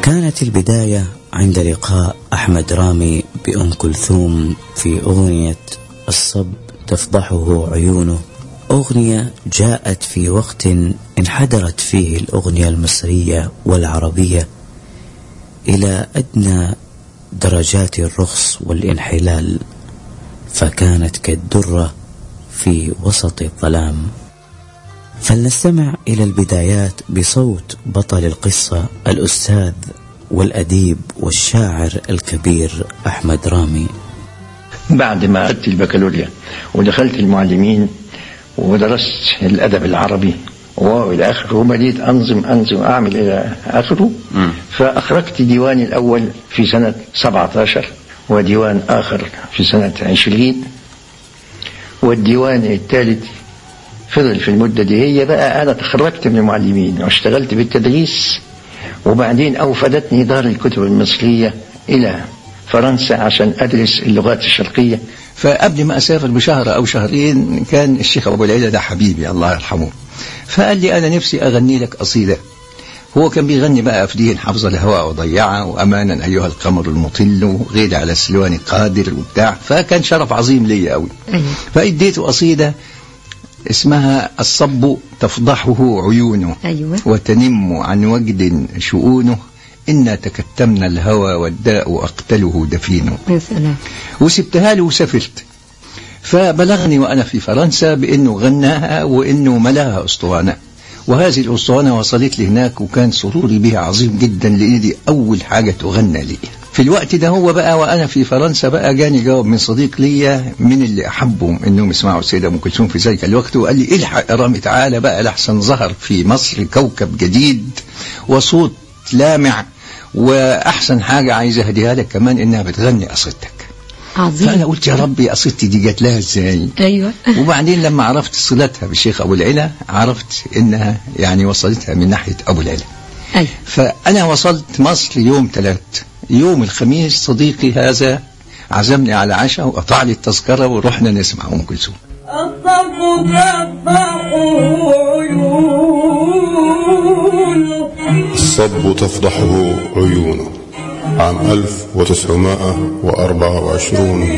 كانت البداية عند لقاء أحمد رامي بأم كلثوم في أغنية الصب تفضحه عيونه أغنية جاءت في وقت انحدرت فيه الأغنية المصرية والعربية إلى أدنى درجات الرخص والانحلال فكانت كالدرة في وسط الظلام فلنستمع إلى البدايات بصوت بطل القصة الأستاذ والأديب والشاعر الكبير أحمد رامي بعد ما أخذت البكالوريا ودخلت المعلمين ودرست الأدب العربي والى اخره وبديت انظم انظم اعمل الى اخره فاخرجت ديواني الاول في سنه 17 وديوان اخر في سنه 20 والديوان الثالث فضل في المده دي هي بقى انا تخرجت من المعلمين واشتغلت بالتدريس وبعدين اوفدتني دار الكتب المصريه الى فرنسا عشان ادرس اللغات الشرقيه فقبل ما اسافر بشهر او شهرين كان الشيخ ابو العيله ده حبيبي الله يرحمه فقال لي أنا نفسي أغني لك قصيدة هو كان بيغني بقى في دين حفظ الهواء وضيعه وأمانا أيها القمر المطل وغير على السلوان قادر وبتاع فكان شرف عظيم لي قوي فأديته قصيدة اسمها الصب تفضحه عيونه أيوة. وتنم عن وجد شؤونه إنا تكتمنا الهوى والداء أقتله دفينه يا سلام وسبتها له وسافرت فبلغني وأنا في فرنسا بأنه غناها وأنه ملاها أسطوانة وهذه الأسطوانة وصلت لي هناك وكان سروري بها عظيم جدا لأن دي أول حاجة تغنى لي في الوقت ده هو بقى وأنا في فرنسا بقى جاني جواب من صديق ليا من اللي أحبهم إنهم يسمعوا السيدة أم كلثوم في ذلك الوقت وقال لي الحق يا رامي تعالى بقى لحسن ظهر في مصر كوكب جديد وصوت لامع وأحسن حاجة عايز أهديها لك كمان إنها بتغني قصيدتك عظيم فأنا قلت يا ربي قصيدتي دي جات لها إزاي أيوة وبعدين لما عرفت صلتها بالشيخ أبو العلا عرفت إنها يعني وصلتها من ناحية أبو العلا أيوة فأنا وصلت مصر يوم ثلاث يوم الخميس صديقي هذا عزمني على عشاء وقطع لي التذكرة ورحنا نسمع أم كلثوم الصف تفضح عيونه الصب تفضحه عيونه عام 1924